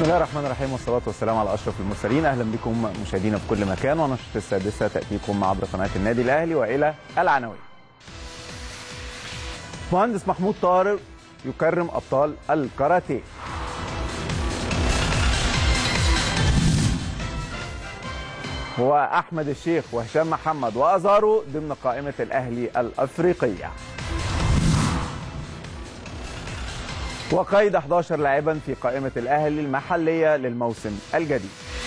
بسم الله الرحمن الرحيم والصلاة والسلام على أشرف المرسلين أهلا بكم مشاهدينا في كل مكان ونشرة السادسة تأتيكم عبر قناة النادي الأهلي وإلى العناوين مهندس محمود طارق يكرم أبطال الكاراتيه وأحمد الشيخ وهشام محمد وأزارو ضمن قائمة الأهلي الأفريقية وقيد 11 لاعبا في قائمة الأهلي المحلية للموسم الجديد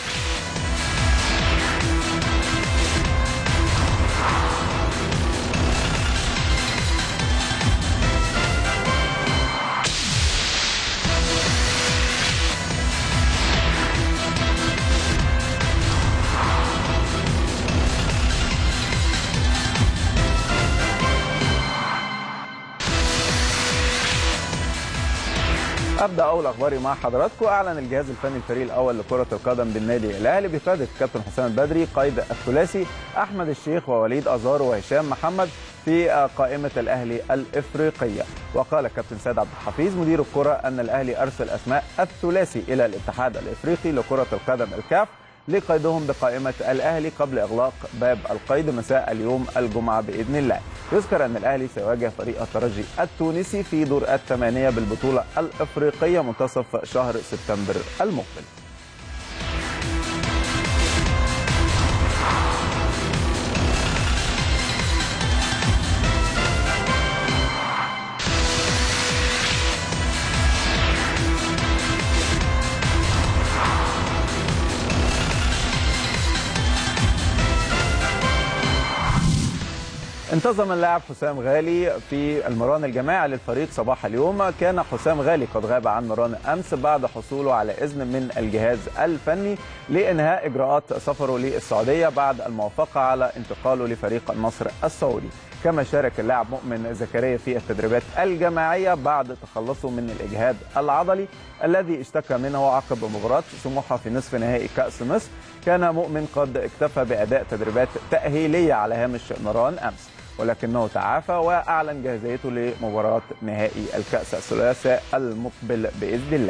ابدا اول اخباري مع حضراتكم اعلن الجهاز الفني الفريق الاول لكره القدم بالنادي الاهلي بقياده الكابتن حسام البدري قيد الثلاثي احمد الشيخ ووليد ازار وهشام محمد في قائمه الاهلي الافريقيه وقال الكابتن سيد عبد الحفيظ مدير الكره ان الاهلي ارسل اسماء الثلاثي الى الاتحاد الافريقي لكره القدم الكاف لقيدهم بقائمة الأهلي قبل إغلاق باب القيد مساء اليوم الجمعة بإذن الله يذكر أن الأهلي سيواجه فريق الترجي التونسي في دور الثمانية بالبطولة الإفريقية منتصف شهر سبتمبر المقبل انتظم اللاعب حسام غالي في المران الجماعي للفريق صباح اليوم كان حسام غالي قد غاب عن مران امس بعد حصوله على اذن من الجهاز الفني لانهاء اجراءات سفره للسعوديه بعد الموافقه على انتقاله لفريق النصر السعودي كما شارك اللاعب مؤمن زكريا في التدريبات الجماعيه بعد تخلصه من الاجهاد العضلي الذي اشتكى منه عقب مباراه سموحه في نصف نهائي كاس مصر كان مؤمن قد اكتفى باداء تدريبات تاهيليه على هامش مران امس ولكنه تعافى واعلن جاهزيته لمباراه نهائي الكاس الثلاثاء المقبل باذن الله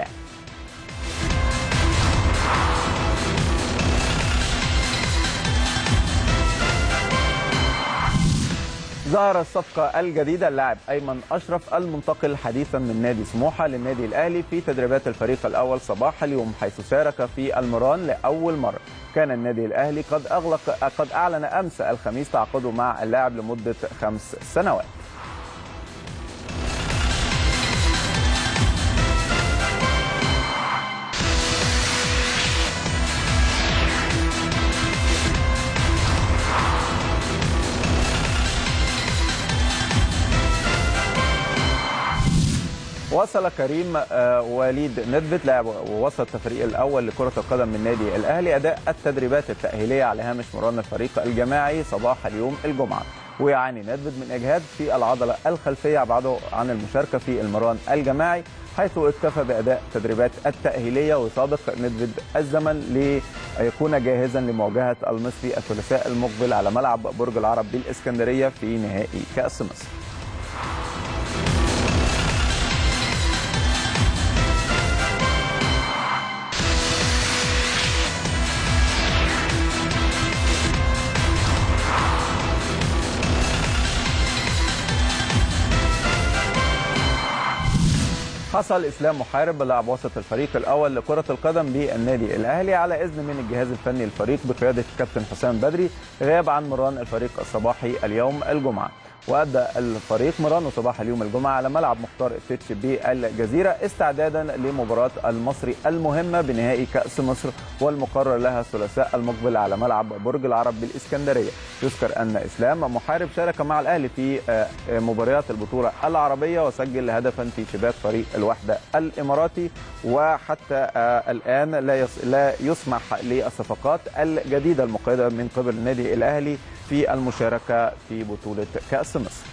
ظهر الصفقة الجديدة اللاعب أيمن أشرف المنتقل حديثا من نادي سموحة للنادي الأهلي في تدريبات الفريق الأول صباح اليوم حيث شارك في المران لأول مرة كان النادي الأهلي قد أغلق قد أعلن أمس الخميس تعاقده مع اللاعب لمدة خمس سنوات وصل كريم وليد ندفت لاعب ووسط الفريق الاول لكره القدم من نادي الاهلي اداء التدريبات التاهيليه على هامش مران الفريق الجماعي صباح اليوم الجمعه ويعاني ندفت من اجهاد في العضله الخلفيه بعده عن المشاركه في المران الجماعي حيث اكتفى باداء تدريبات التاهيليه وسابق ندفد الزمن ليكون جاهزا لمواجهه المصري الثلاثاء المقبل على ملعب برج العرب بالاسكندريه في نهائي كاس مصر حصل اسلام محارب لاعب وسط الفريق الاول لكره القدم بالنادي الاهلي على اذن من الجهاز الفني للفريق بقياده الكابتن حسام بدري غاب عن مران الفريق الصباحي اليوم الجمعه وادى الفريق مرانه صباح اليوم الجمعه على ملعب مختار التتش بالجزيره استعدادا لمباراه المصري المهمه بنهائي كاس مصر والمقرر لها الثلاثاء المقبل على ملعب برج العرب بالاسكندريه يذكر ان اسلام محارب شارك مع الاهلي في مباريات البطوله العربيه وسجل هدفا في شباك فريق الوحده الاماراتي وحتى الان لا لا يسمح للصفقات الجديده المقيده من قبل النادي الاهلي في المشاركه في بطوله كاس مصر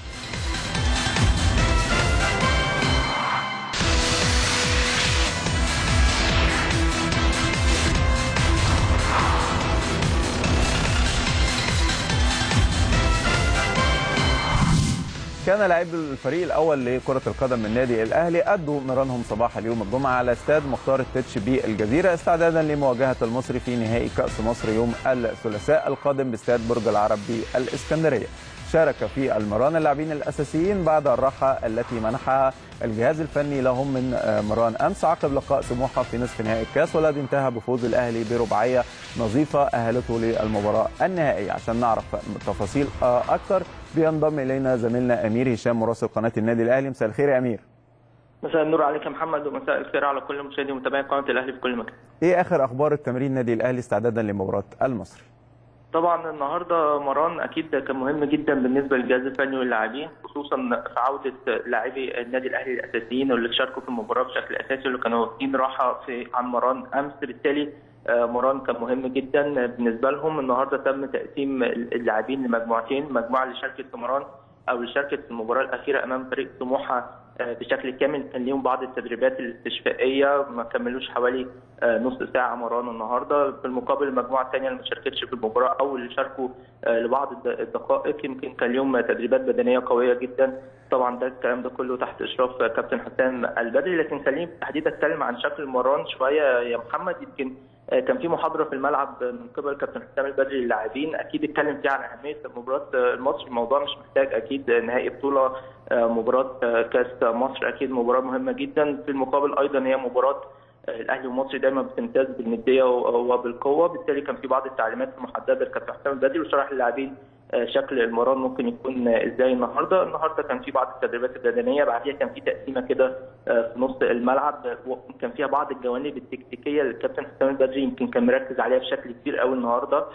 كان لاعبي الفريق الاول لكره القدم من النادي الاهلي ادوا مرانهم صباح اليوم الجمعه على استاد مختار التتش بالجزيره استعدادا لمواجهه المصري في نهائي كاس مصر يوم الثلاثاء القادم باستاد برج العرب بالاسكندريه. شارك في المران اللاعبين الاساسيين بعد الراحه التي منحها الجهاز الفني لهم من مران امس عقب لقاء سموحه في نصف نهائي الكاس والذي انتهى بفوز الاهلي برباعيه نظيفه اهلته للمباراه النهائيه عشان نعرف تفاصيل اكثر بينضم الينا زميلنا امير هشام مراسل قناه النادي الاهلي مساء الخير يا امير مساء النور عليك يا محمد ومساء الخير على كل مشاهدي ومتابعي قناه الاهلي في كل مكان. ايه اخر اخبار التمرين النادي الاهلي استعدادا لمباراه المصري؟ طبعا النهارده مران اكيد كان مهم جدا بالنسبه للجهاز الفني واللاعبين خصوصا في عوده لاعبي النادي الاهلي الاساسيين واللي شاركوا في المباراه بشكل اساسي واللي كانوا واخدين راحه في عن مران امس بالتالي مران كان مهم جدا بالنسبه لهم النهارده تم تقسيم اللاعبين لمجموعتين المجموعه اللي شاركت في مران او اللي شاركت في المباراه الاخيره امام فريق سموحه بشكل كامل كان ليهم بعض التدريبات الاستشفائيه ما كملوش حوالي نص ساعه مران النهارده في المقابل المجموعه الثانيه اللي ما شاركتش في المباراه او اللي شاركوا لبعض الدقائق يمكن كان ليهم تدريبات بدنيه قويه جدا طبعا ده الكلام ده كله تحت اشراف كابتن حسام البدري لكن خليني بالتحديد اتكلم عن شكل المران شويه يا محمد يمكن كان في محاضره في الملعب من قبل كابتن حسام البدري للاعبين اكيد اتكلم فيها عن اهميه مباراه المصري الموضوع مش محتاج اكيد نهائي بطوله مباراه كاس مصر اكيد مباراه مهمه جدا في المقابل ايضا هي مباراه الاهلي والمصري دايما بتمتاز بالنديه وبالقوه بالتالي كان في بعض التعليمات المحدده لكابتن حسام البدري وشرح للاعبين شكل المران ممكن يكون ازاي النهارده، النهارده كان في بعض التدريبات البدنيه بعديها كان في تقسيمه كده في نص الملعب كان فيها بعض الجوانب التكتيكيه اللي الكابتن حسام البدري يمكن كان مركز عليها بشكل كبير قوي النهارده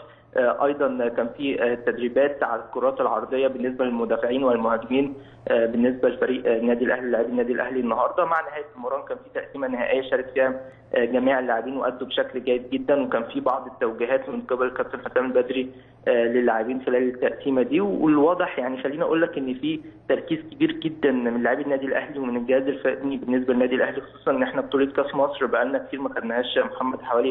ايضا كان في تدريبات على الكرات العرضيه بالنسبه للمدافعين والمهاجمين بالنسبه لفريق النادي الاهلي لاعبي النادي الاهلي النهارده مع نهايه المران كان في تقسيمه نهائيه شارك فيها جميع اللاعبين وادوا بشكل جيد جدا وكان في بعض التوجيهات من قبل الكابتن حسام البدري للاعبين خلال التقسيمه دي والواضح يعني خليني اقول لك ان في تركيز كبير جدا من لاعبي النادي الاهلي ومن الجهاز الفني بالنسبه للنادي الاهلي خصوصا ان احنا بطوله كاس مصر بقالنا كتير ما خدناهاش محمد حوالي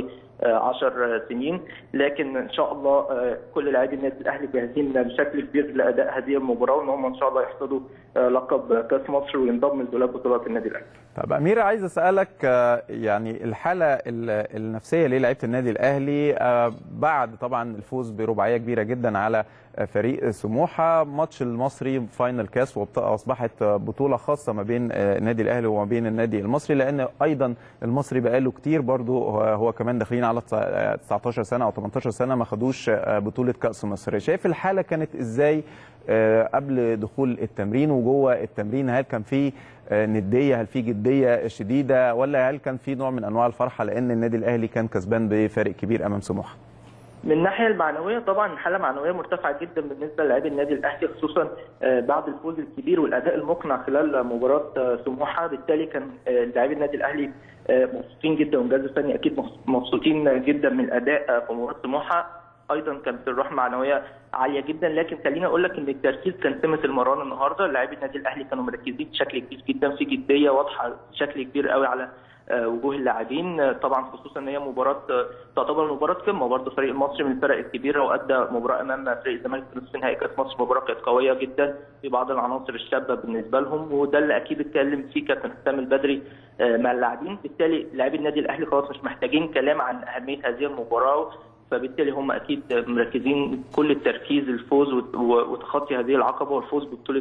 10 سنين لكن ان شاء الله كل لاعبي النادي الاهلي جاهزين بشكل كبير لاداء هذه المباراه وان هم ان شاء الله يحصدوا لقب كاس مصر وينضم لدولاب بطولات النادي الاهلي. طب امير عايز اسالك يعني الحاله النفسيه للاعيبه النادي الاهلي بعد طبعا الفوز برباعيه كبيره جدا على فريق سموحه ماتش المصري فاينل كاس واصبحت بطوله خاصه ما بين النادي الاهلي وما بين النادي المصري لان ايضا المصري بقاله كتير برضو هو كمان داخلين على 19 سنه او 18 سنه ما خدوش بطوله كاس مصر شايف الحاله كانت ازاي قبل دخول التمرين وجوه التمرين هل كان في نديه هل في جديه شديده ولا هل كان في نوع من انواع الفرحه لان النادي الاهلي كان كسبان بفارق كبير امام سموحه من الناحيه المعنويه طبعا حاله معنويه مرتفعه جدا بالنسبه للاعبي النادي الاهلي خصوصا بعد الفوز الكبير والاداء المقنع خلال مباراه سموحه بالتالي كان لاعبي النادي الاهلي مبسوطين جدا والجهاز الفني اكيد مبسوطين جدا من الاداء في مباراه سموحه ايضا كانت الروح معنويه عاليه جدا لكن خليني اقول لك ان التركيز كان سمه المران النهارده لاعبي النادي الاهلي كانوا مركزين بشكل كبير جدا في جديه واضحه بشكل كبير قوي على وجوه اللاعبين طبعا خصوصا ان هي مباراه تعتبر مباراه قمه برضه فريق المصري من الفرق الكبيره وادى مباراه امام فريق الزمالك في نصف نهائي كاس مصر مباراه كانت قويه جدا في بعض العناصر الشابه بالنسبه لهم وده اللي اكيد اتكلم فيه كابتن حسام البدري مع اللاعبين بالتالي لاعبي النادي الاهلي خلاص مش محتاجين كلام عن اهميه هذه المباراه فبالتالي هم اكيد مركزين كل التركيز الفوز وتخطي هذه العقبه والفوز ببطوله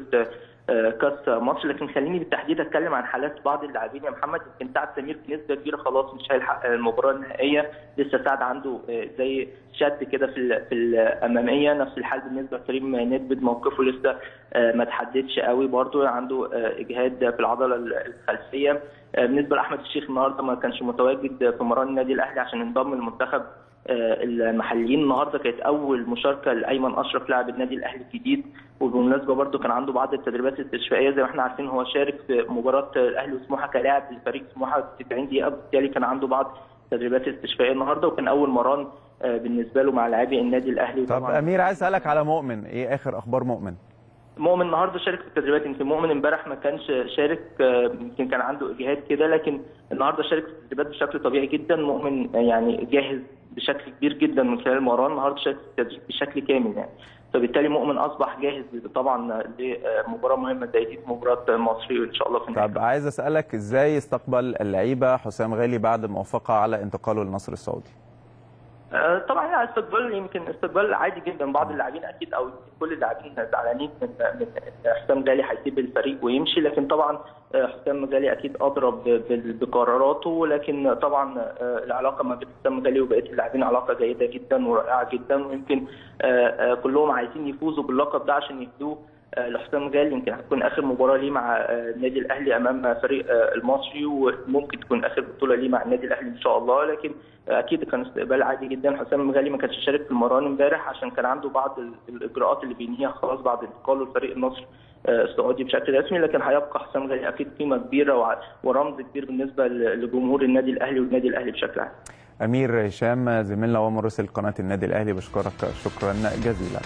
كاس مصر لكن خليني بالتحديد اتكلم عن حالات بعض اللاعبين يا محمد يمكن سعد سمير بنسبه كبيره خلاص مش هيلحق المباراه النهائيه لسه سعد عنده زي شد كده في في الاماميه نفس الحال بالنسبه لكريم نيدفيد موقفه لسه ما تحددش قوي برضه عنده اجهاد في العضله الخلفيه بالنسبه لاحمد الشيخ النهارده ما كانش متواجد في مران النادي الاهلي عشان ينضم للمنتخب المحليين النهارده كانت اول مشاركه لايمن اشرف لاعب النادي الاهلي الجديد وبالمناسبه برده كان عنده بعض التدريبات الاستشفائيه زي ما احنا عارفين هو شارك في مباراه الاهلي وسموحه كلاعب لفريق سموحه 90 دقيقه بالتالي كان عنده بعض التدريبات الاستشفائيه النهارده وكان اول مران بالنسبه له مع لاعبي النادي الاهلي طب امير عايز اسالك على مؤمن ايه اخر اخبار مؤمن؟ مؤمن النهارده شارك في التدريبات يمكن مؤمن امبارح ما كانش شارك يمكن كان عنده اجهاد كده لكن النهارده شارك في التدريبات بشكل طبيعي جدا مؤمن يعني جاهز بشكل كبير جدا من خلال المباراه النهارده شارك في التدريب بشكل كامل يعني فبالتالي مؤمن اصبح جاهز طبعا لمباراه مهمه زي دي مباراه مصري ان شاء الله في طب عايز اسالك ازاي استقبل اللعيبه حسام غالي بعد الموافقه على انتقاله للنصر السعودي طبعا استقبال يمكن استقبال عادي جدا بعض اللاعبين اكيد او كل اللاعبين زعلانين من من حسام غالي هيسيب الفريق ويمشي لكن طبعا حسام غالي اكيد اضرب بقراراته لكن طبعا العلاقه ما بين حسام غالي وبقيه اللاعبين علاقه جيده جدا ورائعه جدا ويمكن كلهم عايزين يفوزوا باللقب ده عشان يفدوه لحسام غالي يمكن هتكون اخر مباراه ليه مع النادي الاهلي امام فريق المصري وممكن تكون اخر بطوله ليه مع النادي الاهلي ان شاء الله لكن اكيد كان استقبال عادي جدا حسام غالي ما كانش شارك في المران امبارح عشان كان عنده بعض الاجراءات اللي بينهيها خلاص بعد انتقاله لفريق النصر السعودي بشكل رسمي لكن هيبقى حسام غالي اكيد قيمه كبيره ورمز كبير بالنسبه لجمهور النادي الاهلي والنادي الاهلي بشكل عام. امير هشام زميلنا ومراسل قناه النادي الاهلي بشكرك شكرا جزيلا.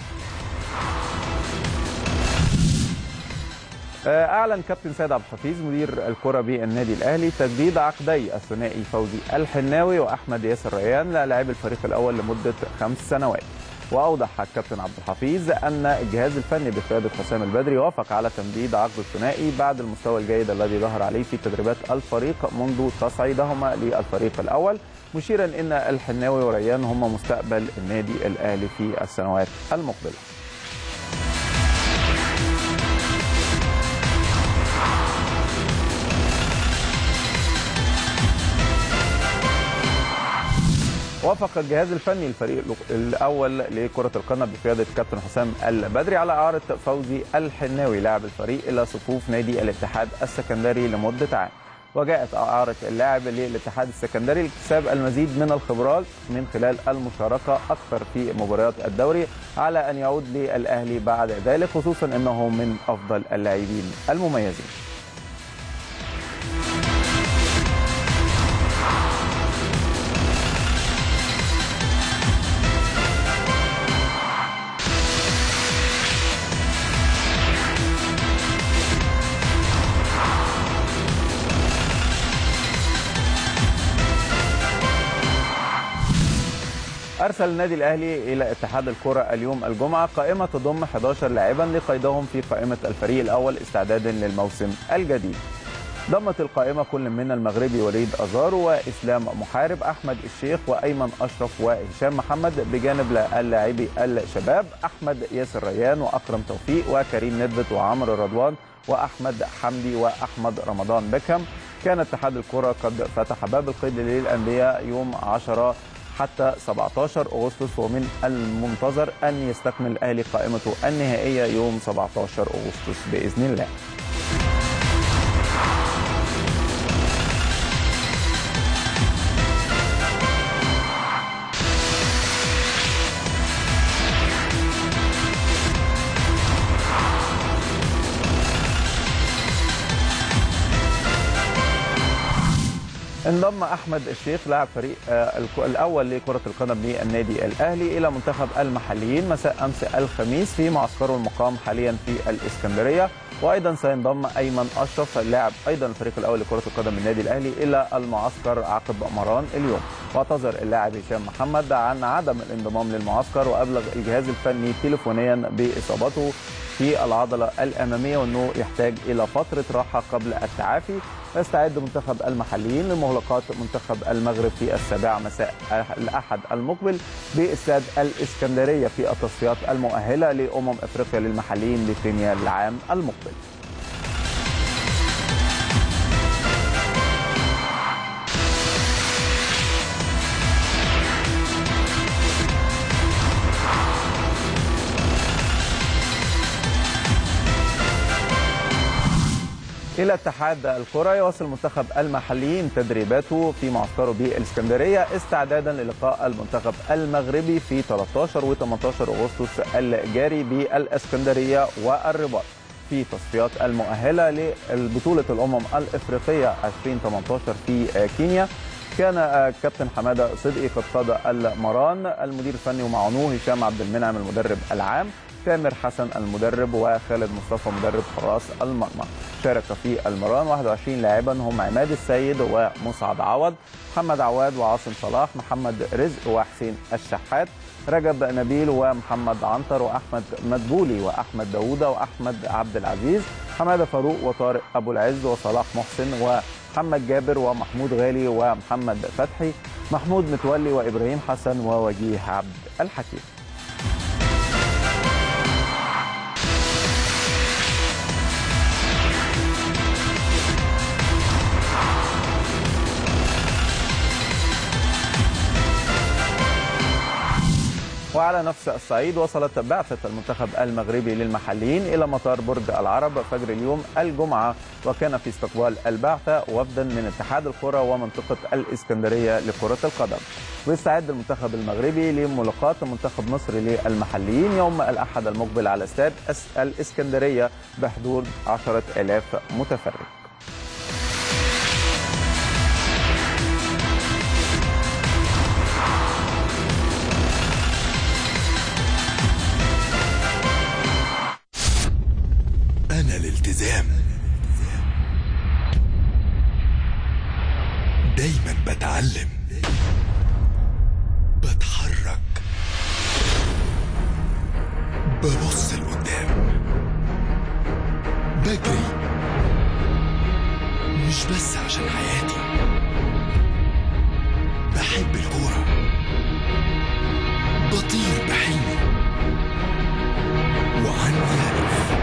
اعلن كابتن سيد عبد الحفيظ مدير الكره بالنادي الاهلي تجديد عقدي الثنائي فوزي الحناوي واحمد ياسر ريان للاعب الفريق الاول لمده خمس سنوات واوضح الكابتن عبد الحفيظ ان الجهاز الفني بقياده حسام البدري وافق على تمديد عقد الثنائي بعد المستوى الجيد الذي ظهر عليه في تدريبات الفريق منذ تصعيدهما للفريق الاول مشيرا ان الحناوي وريان هم مستقبل النادي الاهلي في السنوات المقبله وافق الجهاز الفني الفريق الاول لكره القدم بقياده الكابتن حسام البدري على اعاره فوزي الحناوي لاعب الفريق الى صفوف نادي الاتحاد السكندري لمده عام وجاءت اعاره اللاعب للاتحاد السكندري لاكتساب المزيد من الخبرات من خلال المشاركه اكثر في مباريات الدوري على ان يعود للاهلي بعد ذلك خصوصا انه من افضل اللاعبين المميزين ارسل النادي الاهلي الى اتحاد الكره اليوم الجمعه قائمه تضم 11 لاعبا لقيدهم في قائمه الفريق الاول استعدادا للموسم الجديد. ضمت القائمه كل من المغربي وليد ازارو واسلام محارب احمد الشيخ وايمن اشرف وهشام محمد بجانب اللاعبي الشباب احمد ياسر ريان واكرم توفيق وكريم ندبت وعمرو رضوان واحمد حمدي واحمد رمضان بكم. كان اتحاد الكره قد فتح باب القيد للانديه يوم 10 حتى 17 اغسطس ومن المنتظر ان يستكمل الاهلي قائمته النهائيه يوم 17 اغسطس باذن الله. انضم احمد الشيخ لاعب فريق الاول لكره القدم للنادي الاهلي الى منتخب المحليين مساء امس الخميس في معسكره المقام حاليا في الاسكندريه وايضا سينضم ايمن اشرف اللاعب ايضا الفريق الاول لكره القدم النادي الاهلي الى المعسكر عقب مران اليوم واعتذر اللاعب هشام محمد عن عدم الانضمام للمعسكر وابلغ الجهاز الفني تليفونيا باصابته في العضله الاماميه وانه يحتاج الى فتره راحه قبل التعافي يستعد منتخب المحليين لمغلقات منتخب المغرب في السابعه مساء الاحد المقبل باستاد الاسكندريه في التصفيات المؤهله لامم افريقيا للمحليين لكينيا العام المقبل. الى اتحاد الكره يواصل منتخب المحليين تدريباته في معسكره بالاسكندريه استعدادا للقاء المنتخب المغربي في 13 و 18 اغسطس الجاري بالاسكندريه والرباط في تصفيات المؤهله لبطوله الامم الافريقيه 2018 في كينيا كان الكابتن حماده صدقي قد قاد المران المدير الفني ومعه هشام عبد المنعم المدرب العام تامر حسن المدرب وخالد مصطفى مدرب حراس المرمى شارك في المران 21 لاعبا هم عماد السيد ومسعد عوض محمد عواد وعاصم صلاح محمد رزق وحسين الشحات رجب نبيل ومحمد عنتر واحمد مدبولي واحمد داوودة واحمد عبد العزيز حماده فاروق وطارق ابو العز وصلاح محسن ومحمد جابر ومحمود غالي ومحمد فتحي محمود متولي وابراهيم حسن ووجيه عبد الحكيم وعلى نفس الصعيد وصلت بعثة المنتخب المغربي للمحليين إلى مطار برج العرب فجر اليوم الجمعة وكان في استقبال البعثة وفدا من اتحاد الكرة ومنطقة الإسكندرية لكرة القدم ويستعد المنتخب المغربي لملاقاة منتخب مصر للمحليين يوم الأحد المقبل على استاد الإسكندرية بحضور عشرة آلاف متفرج أنا الالتزام دايما بتعلم بتحرك ببص لقدام بجري مش بس عشان حياتي بحب الكورة بطير بحلمي وعندي هدف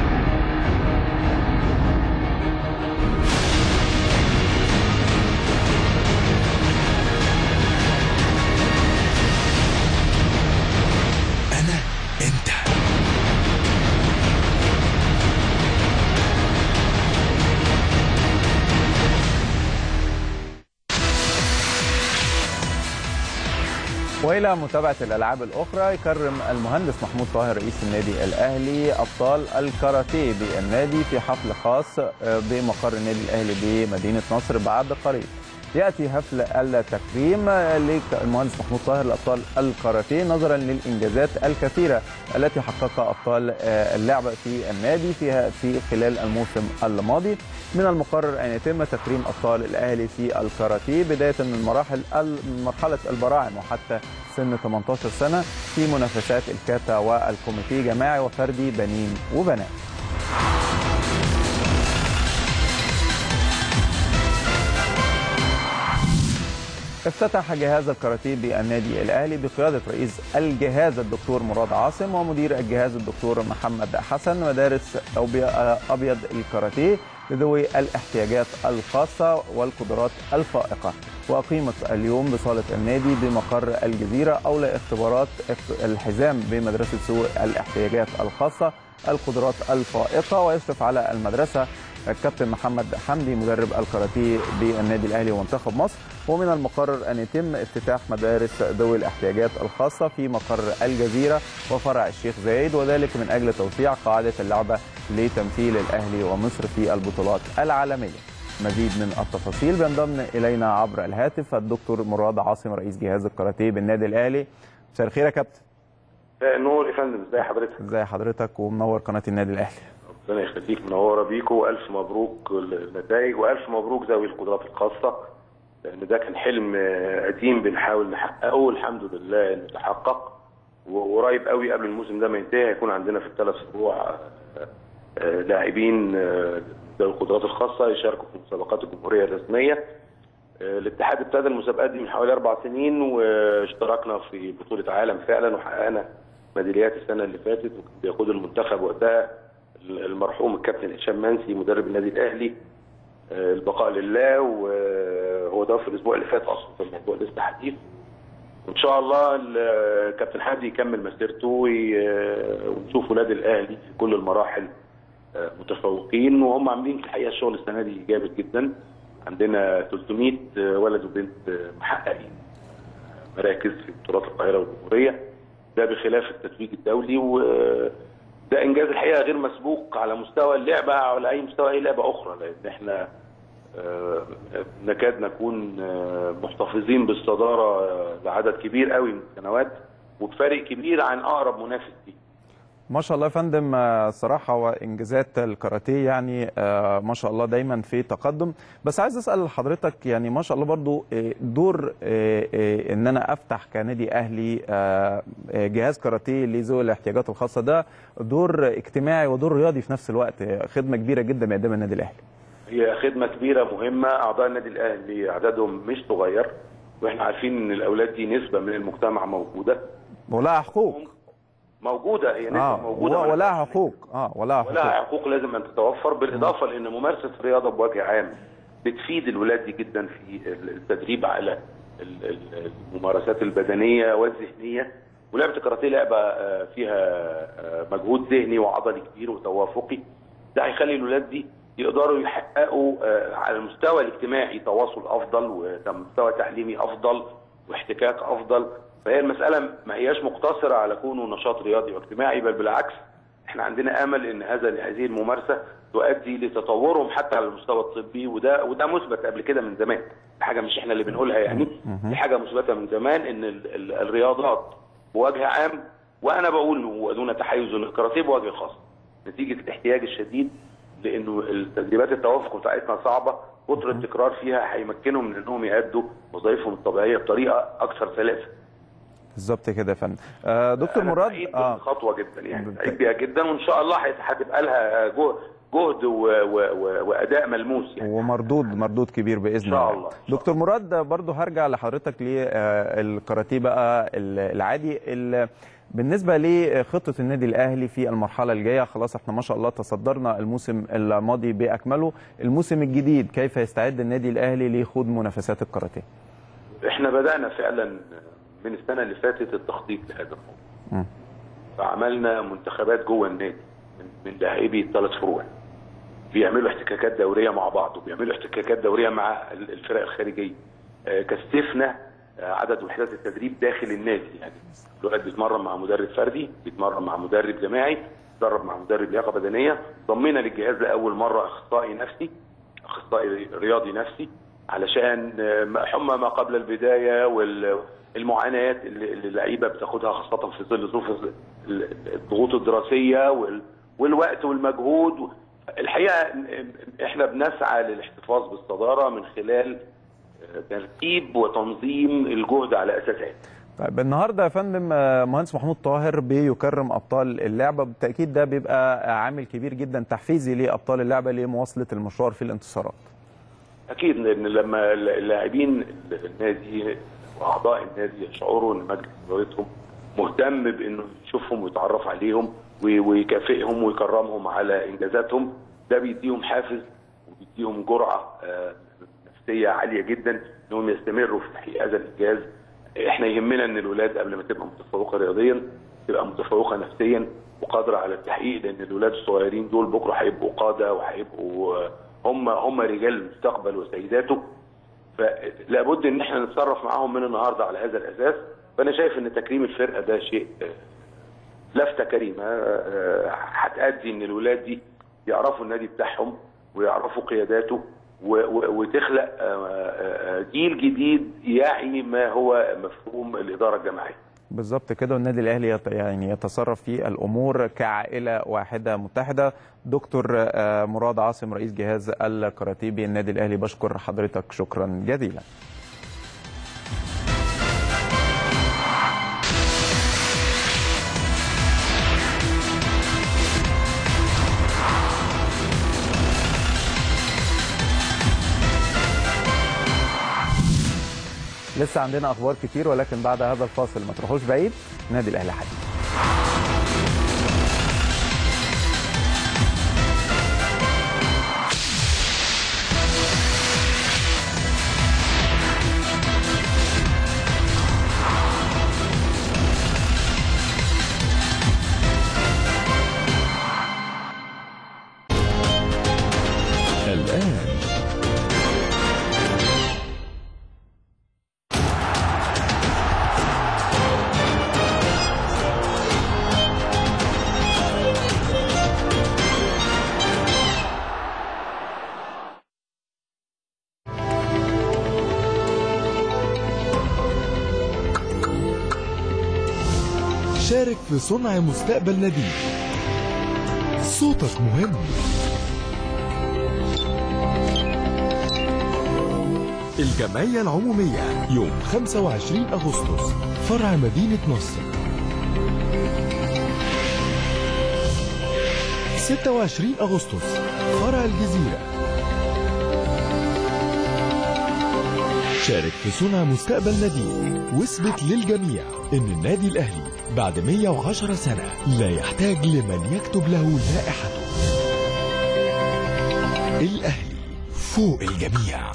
أنا أنت والى متابعه الالعاب الاخرى يكرم المهندس محمود طاهر رئيس النادي الاهلي ابطال الكاراتيه بالنادي في حفل خاص بمقر النادي الاهلي بمدينه نصر بعد قريب ياتي حفل التكريم للمهندس محمود طاهر لابطال الكاراتيه نظرا للانجازات الكثيره التي حققها ابطال اللعبه في النادي فيها في خلال الموسم الماضي من المقرر ان يتم تكريم ابطال الاهلي في الكاراتيه بدايه من مراحل مرحله البراعم وحتى سن 18 سنه في منافسات الكاتا والكوميتيه جماعي وفردي بنين وبنات افتتح جهاز الكاراتيه بالنادي الاهلي بقياده رئيس الجهاز الدكتور مراد عاصم ومدير الجهاز الدكتور محمد حسن مدارس ابيض الكاراتيه لذوي الاحتياجات الخاصه والقدرات الفائقه واقيمت اليوم بصاله النادي بمقر الجزيره اولى اختبارات الحزام بمدرسه ذوي الاحتياجات الخاصه القدرات الفائقه ويشرف على المدرسه الكابتن محمد حمدي مدرب الكاراتيه بالنادي الاهلي ومنتخب مصر ومن المقرر ان يتم افتتاح مدارس ذوي الاحتياجات الخاصه في مقر الجزيره وفرع الشيخ زايد وذلك من اجل توسيع قاعده اللعبه لتمثيل الاهلي ومصر في البطولات العالميه. مزيد من التفاصيل بينضم الينا عبر الهاتف الدكتور مراد عاصم رئيس جهاز الكاراتيه بالنادي الاهلي. مساء الخير يا كابتن. مساء النور يا فندم ازي حضرتك؟ ازي حضرتك ومنور قناه النادي الاهلي. ربنا يخليك منوره بيكم والف مبروك النتائج والف مبروك ذوي القدرات الخاصه لان ده كان حلم قديم بنحاول نحققه والحمد لله انه تحقق وقريب قوي قبل الموسم ده ما ينتهي هيكون عندنا في الثلاث اسبوع لاعبين ذوي القدرات الخاصه يشاركوا في مسابقات الجمهوريه الرسميه الاتحاد ابتدى المسابقات دي من حوالي اربع سنين واشتركنا في بطوله عالم فعلا وحققنا ميداليات السنه اللي فاتت وكان بيقود المنتخب وقتها المرحوم الكابتن هشام منسي مدرب النادي الاهلي البقاء لله وهو ده في الاسبوع اللي فات اصلا في الموضوع لسه حديث وان شاء الله الكابتن حمدي يكمل مسيرته ونشوف ولاد الاهلي في كل المراحل متفوقين وهم عاملين في الحقيقه الشغل السنه دي جامد جدا عندنا 300 ولد وبنت محققين مراكز في بطولات القاهره والجمهوريه ده بخلاف التتويج الدولي و ده انجاز الحقيقه غير مسبوق على مستوى اللعبه او على اي مستوى اي لعبه اخرى لان احنا آه، نكاد نكون آه، محتفظين بالصداره آه، لعدد كبير قوي من السنوات وبفرق كبير عن اقرب منافس ليه ما شاء الله يا فندم آه، الصراحه وانجازات الكاراتيه يعني آه، ما شاء الله دايما في تقدم بس عايز اسال حضرتك يعني ما شاء الله برضو آه، دور آه، آه، ان انا افتح كنادي اهلي آه، آه، جهاز كاراتيه لذوي الاحتياجات الخاصه ده دور اجتماعي ودور رياضي في نفس الوقت آه، خدمه كبيره جدا بيقدمها النادي الاهلي هي خدمه كبيره مهمه اعضاء النادي الاهلي عددهم مش صغير واحنا عارفين ان الاولاد دي نسبه من المجتمع موجوده ولها حقوق موجوده هي نسبه اه موجوده و- ما ولها نقدرش حقوق اه ولها ولها حقوق حقوق لازم ان تتوفر بالاضافه لان ممارسه الرياضه بوجه عام بتفيد الولاد دي جدا في التدريب على ال- ال- الممارسات البدنيه والذهنيه ولعبه الكاراتيه لعبه آه، فيها آه، مجهود ذهني وعضلي كبير وتوافقي ده هيخلي الولاد دي يقدروا يحققوا آه، على المستوى الاجتماعي تواصل افضل ومستوى تعليمي افضل واحتكاك افضل فهي المساله ما هياش مقتصره على كونه نشاط رياضي واجتماعي بل بالعكس احنا عندنا امل ان هذا هذه الممارسه تؤدي لتطورهم حتى على المستوى الطبي وده وده مثبت قبل كده من زمان دي حاجه مش احنا اللي بنقولها يعني دي حاجه مثبته من زمان ان ال ال الرياضات بوجه عام وانا بقول ودون تحيز ان الكاراتيه بوجه خاص نتيجه الاحتياج الشديد لانه التدريبات التوافق بتاعتنا صعبه كتر التكرار فيها هيمكنهم من انهم يادوا وظائفهم الطبيعيه بطريقه اكثر سلاسه بالظبط كده يا فندم آه دكتور أنا مراد سعيد اه خطوه جدا يعني بالت- سعيد بيها جدا وان شاء الله هت- هتبقى لها جو- جهد و... و... و... واداء ملموس يعني ومردود مردود كبير باذن إن شاء الله الله. دكتور مراد برضو هرجع لحضرتك للكاراتيه بقى ال- العادي ال- بالنسبه لخطه النادي الاهلي في المرحله الجايه خلاص احنا ما شاء الله تصدرنا الموسم الماضي باكمله الموسم الجديد كيف يستعد النادي الاهلي لخوض منافسات الكاراتيه احنا بدانا فعلا من السنه اللي فاتت التخطيط لهذا الموضوع مم. فعملنا منتخبات جوه النادي من, من لاعبي الثلاث فروع بيعملوا احتكاكات دوريه مع بعض وبيعملوا احتكاكات دوريه مع ال- الفرق الخارجيه آه، كثفنا آه، عدد وحدات التدريب داخل النادي يعني الولاد بيتمرن مع مدرب فردي بيتمرن مع مدرب جماعي بيتدرب مع مدرب لياقه بدنيه ضمينا للجهاز لاول مره اخصائي نفسي اخصائي رياضي نفسي علشان آه، هم ما قبل البدايه والمعاناه اللي اللي اللعيبه بتاخدها خاصه في ظل ظروف ال- الضغوط الدراسيه وال- والوقت والمجهود الحقيقه احنا بنسعى للاحتفاظ بالصداره من خلال آه، ترتيب وتنظيم الجهد على اساس علمي طيب النهارده يا فندم آه، مهندس محمود طاهر بيكرم ابطال اللعبه بالتاكيد ده بيبقى عامل كبير جدا تحفيزي لابطال اللعبه لمواصله المشوار في الانتصارات اكيد لان لما اللاعبين النادي واعضاء النادي يشعروا ان مجلس ادارتهم مهتم بانه يشوفهم ويتعرف عليهم وي- ويكافئهم ويكرمهم على انجازاتهم ده بيديهم حافز وبيديهم جرعه آه، نفسيه عاليه جدا انهم يستمروا في تحقيق هذا الانجاز احنا يهمنا ان الولاد قبل ما تبقى متفوقه رياضيا تبقى متفوقه نفسيا وقادره على التحقيق لان الولاد الصغيرين دول بكره هيبقوا قاده وهيبقوا آه، هم هم رجال المستقبل وسيداته فلابد ان احنا نتصرف معاهم من النهارده على هذا الاساس فانا شايف ان تكريم الفرقه ده شيء آه، لفته كريمه آه، هتأدي ان الولاد دي يعرفوا النادي بتاعهم ويعرفوا قياداته و- و- وتخلق آه، آه، جيل جديد يعي ما هو مفهوم الاداره الجماعيه بالظبط كده والنادي الاهلي يت- يعني يتصرف في الامور كعائله واحده متحده دكتور آه، مراد عاصم رئيس جهاز الكاراتيه بالنادي الاهلي بشكر حضرتك شكرا جزيلا لسه عندنا اخبار كتير ولكن بعد هذا الفاصل ما تروحوش بعيد نادي الاهلي حديث الآن شارك في صنع مستقبل ناديك صوتك مهم الجمعية العمومية يوم 25 أغسطس فرع مدينة نصر 26 أغسطس فرع الجزيرة شارك في صنع مستقبل ناديك واثبت للجميع ان النادي الاهلي بعد 110 سنة لا يحتاج لمن يكتب له لائحته الاهلي فوق الجميع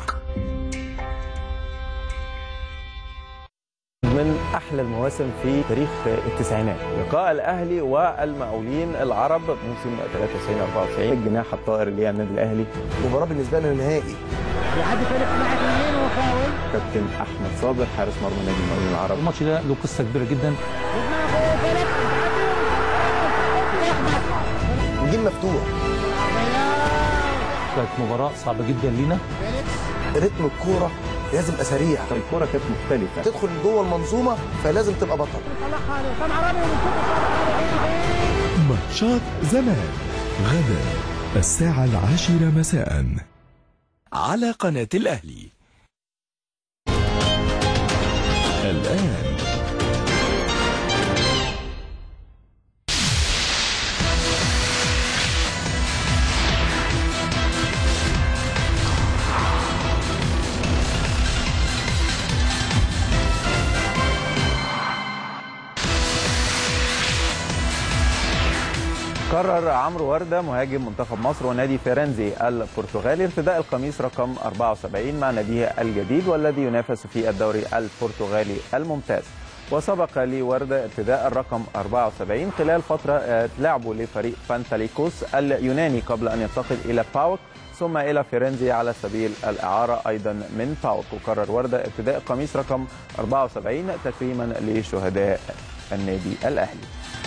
من احلى المواسم في تاريخ التسعينات لقاء الاهلي والمقاولين العرب موسم 93 94 الجناح الطائر اللي هي النادي الاهلي مباراه بالنسبه لنا نهائي يعدي فارق ناحيه اليمين وفاول كابتن احمد صابر حارس مرمى نادي المقاولين العرب الماتش ده له قصه كبيره جدا ودماغه فارق الجيم مفتوح كانت مباراه صعبه جدا لينا رتم الكوره لازم يبقى سريع الكرة كانت مختلفة تدخل جوه المنظومه فلازم تبقى بطل صلحها لسام عربي ونشوف صلاح على ماتشات زمان غدا الساعة العاشرة مساء على قناة الأهلي الآن قرر عمرو وردة مهاجم منتخب مصر ونادي فيرنزي البرتغالي ارتداء القميص رقم 74 مع ناديه الجديد والذي ينافس في الدوري البرتغالي الممتاز وسبق لوردة ارتداء الرقم 74 خلال فترة آه، لعبه لفريق فانتاليكوس اليوناني قبل أن ينتقل إلى باوك ثم إلى فيرنزي على سبيل الإعارة أيضا من باوك وقرر وردة ارتداء قميص رقم 74 تكريما لشهداء النادي الأهلي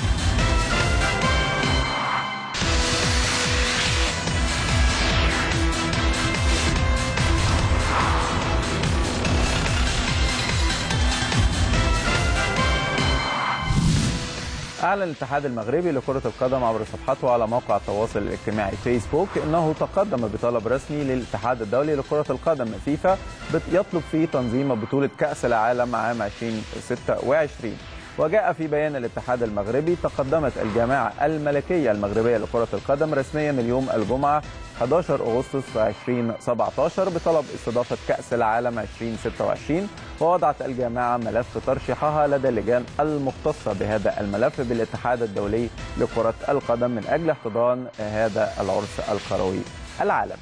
أعلن الاتحاد المغربي لكرة القدم عبر صفحته على موقع التواصل الاجتماعي فيسبوك أنه تقدم بطلب رسمي للاتحاد الدولي لكرة القدم فيفا بت- يطلب فيه تنظيم بطولة كأس العالم عام 2026 وجاء في بيان الاتحاد المغربي تقدمت الجامعة الملكية المغربية لكرة القدم رسميا اليوم الجمعة 11 أغسطس 2017 بطلب استضافة كأس العالم 2026 ووضعت الجامعة ملف ترشيحها لدى اللجان المختصة بهذا الملف بالاتحاد الدولي لكرة القدم من أجل احتضان هذا العرس الكروي العالمي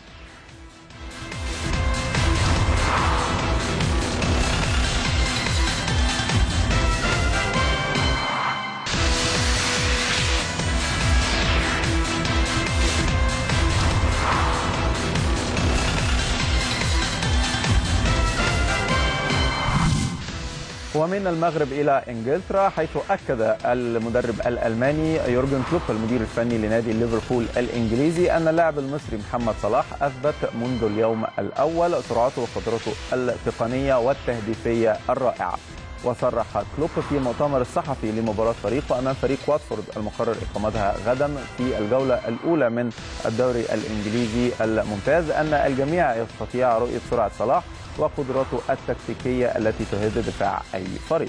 ومن المغرب إلى إنجلترا حيث أكد المدرب الألماني يورجن كلوب المدير الفني لنادي ليفربول الإنجليزي أن اللاعب المصري محمد صلاح أثبت منذ اليوم الأول سرعته وقدرته التقنية والتهديفية الرائعة وصرح كلوب في المؤتمر الصحفي لمباراة فريقه أمام فريق واتفورد المقرر إقامتها غدا في الجولة الأولى من الدوري الإنجليزي الممتاز أن الجميع يستطيع رؤية سرعة صلاح وقدراته التكتيكية التي تهد دفاع أي فريق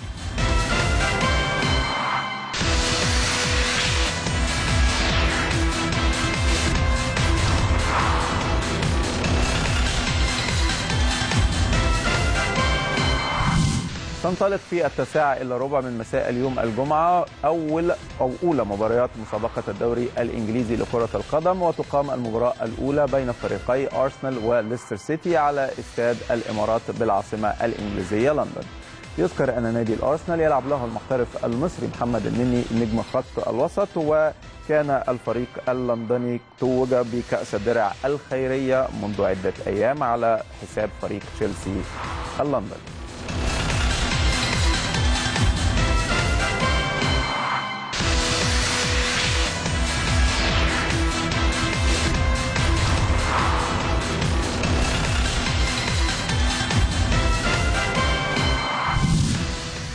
تنطلق في التاسعة إلا ربع من مساء اليوم الجمعة أول أو أولى مباريات مسابقة الدوري الإنجليزي لكرة القدم وتقام المباراة الأولى بين فريقي أرسنال وليستر سيتي على استاد الإمارات بالعاصمة الإنجليزية لندن يذكر أن نادي الأرسنال يلعب له المحترف المصري محمد النني نجم خط الوسط وكان الفريق اللندني توج بكأس الدرع الخيرية منذ عدة أيام على حساب فريق تشيلسي اللندني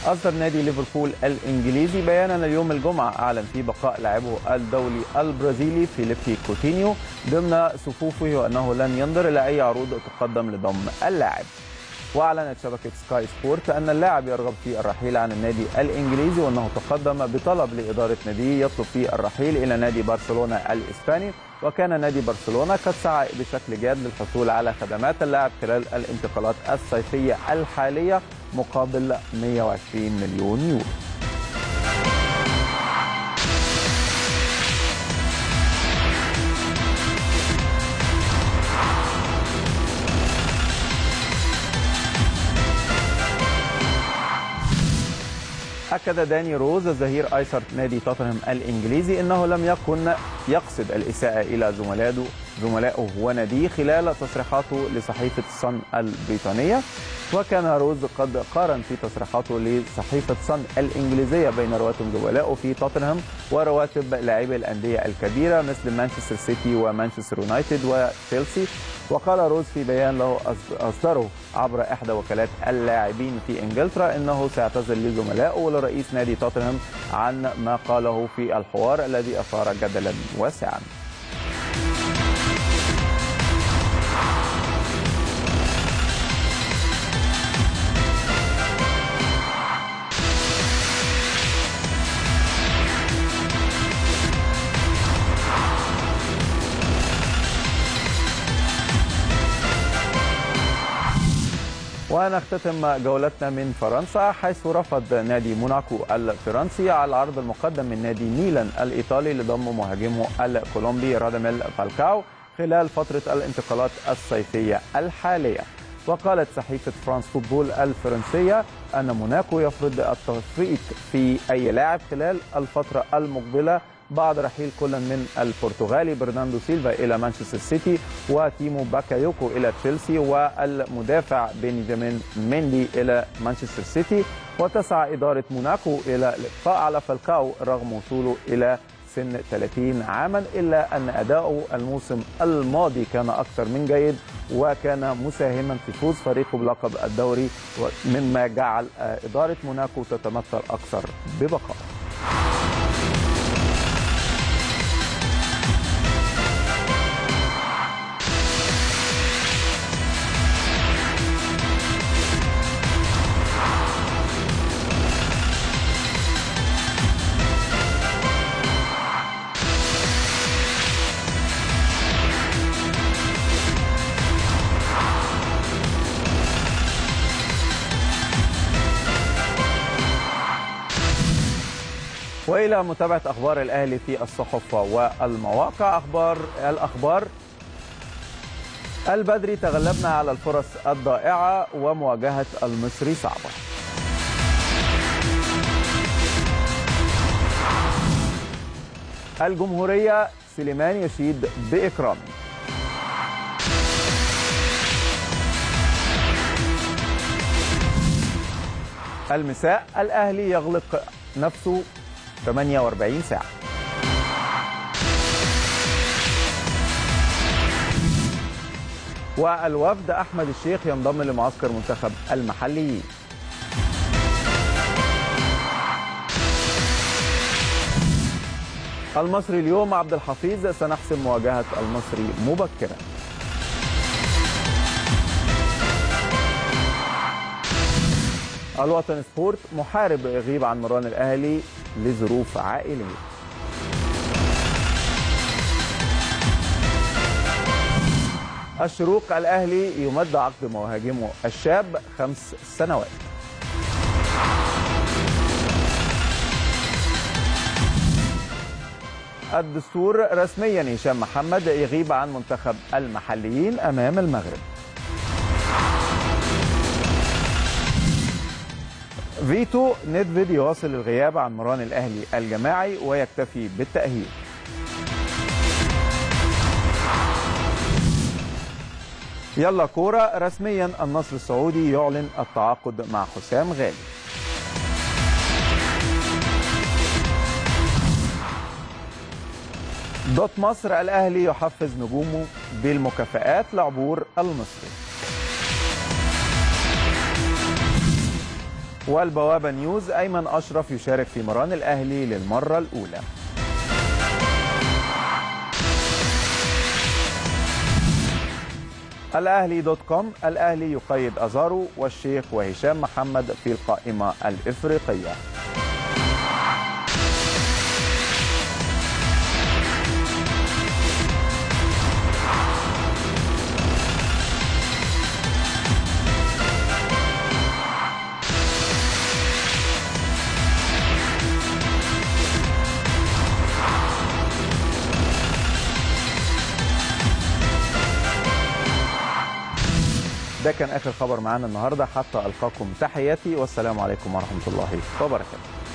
أصدر نادي ليفربول الإنجليزي بيانا اليوم الجمعة أعلن فيه بقاء لاعبه الدولي البرازيلي فيليبي كوتينيو ضمن صفوفه وأنه لن ينظر إلى أي عروض تقدم لضم اللاعب واعلنت شبكه سكاي سبورت ان اللاعب يرغب في الرحيل عن النادي الانجليزي وانه تقدم بطلب لاداره ناديه يطلب فيه الرحيل الى نادي برشلونه الاسباني وكان نادي برشلونه قد سعى بشكل جاد للحصول على خدمات اللاعب خلال الانتقالات الصيفيه الحاليه مقابل 120 مليون يورو أكد داني روز الظهير أيسر نادي توتنهام الإنجليزي أنه لم يكن يقصد الإساءة إلى زملائه زملائه وناديه خلال تصريحاته لصحيفة الصن البريطانية وكان روز قد قارن في تصريحاته لصحيفة صن الإنجليزية بين رواتب زملائه في توتنهام ورواتب لاعبي الأندية الكبيرة مثل مانشستر سيتي ومانشستر يونايتد وتشيلسي وقال روز في بيان له أصدره عبر إحدى وكالات اللاعبين في إنجلترا أنه سيعتذر لزملائه ولرئيس نادي توتنهام عن ما قاله في الحوار الذي أثار جدلا واسعا ونختتم جولتنا من فرنسا حيث رفض نادي موناكو الفرنسي على العرض المقدم من نادي ميلان الايطالي لضم مهاجمه الكولومبي راداميل فالكاو خلال فتره الانتقالات الصيفيه الحاليه وقالت صحيفه فرانس فوتبول الفرنسيه ان موناكو يفرض التفريط في اي لاعب خلال الفتره المقبله بعد رحيل كل من البرتغالي برناندو سيلفا الى مانشستر سيتي وتيمو باكايوكو الى تشيلسي والمدافع بنجامين ميندي الى مانشستر سيتي وتسعى اداره موناكو الى الابقاء على فالكاو رغم وصوله الى سن 30 عاما الا ان اداؤه الموسم الماضي كان اكثر من جيد وكان مساهما في فوز فريقه بلقب الدوري مما جعل اداره موناكو تتمثل اكثر ببقائه والى متابعه اخبار الاهلي في الصحف والمواقع اخبار الاخبار البدري تغلبنا على الفرص الضائعه ومواجهه المصري صعبه الجمهوريه سليمان يشيد باكرامه المساء الاهلي يغلق نفسه 48 ساعة والوفد أحمد الشيخ ينضم لمعسكر منتخب المحليين المصري اليوم عبد الحفيظ سنحسم مواجهة المصري مبكرا الوطن سبورت محارب يغيب عن مران الاهلي لظروف عائليه الشروق الاهلي يمد عقد مهاجمه الشاب خمس سنوات الدستور رسميا هشام محمد يغيب عن منتخب المحليين امام المغرب فيتو ندفيد يواصل الغياب عن مران الاهلي الجماعي ويكتفي بالتاهيل يلا كوره رسميا النصر السعودي يعلن التعاقد مع حسام غالي دوت مصر الاهلي يحفز نجومه بالمكافآت لعبور المصري والبوابة نيوز أيمن أشرف يشارك في مران الأهلي للمرة الأولى الأهلي دوت كوم الأهلي يقيد أزارو والشيخ وهشام محمد في القائمة الإفريقية ده كان آخر خبر معانا النهاردة حتى ألقاكم تحياتي والسلام عليكم ورحمة الله وبركاته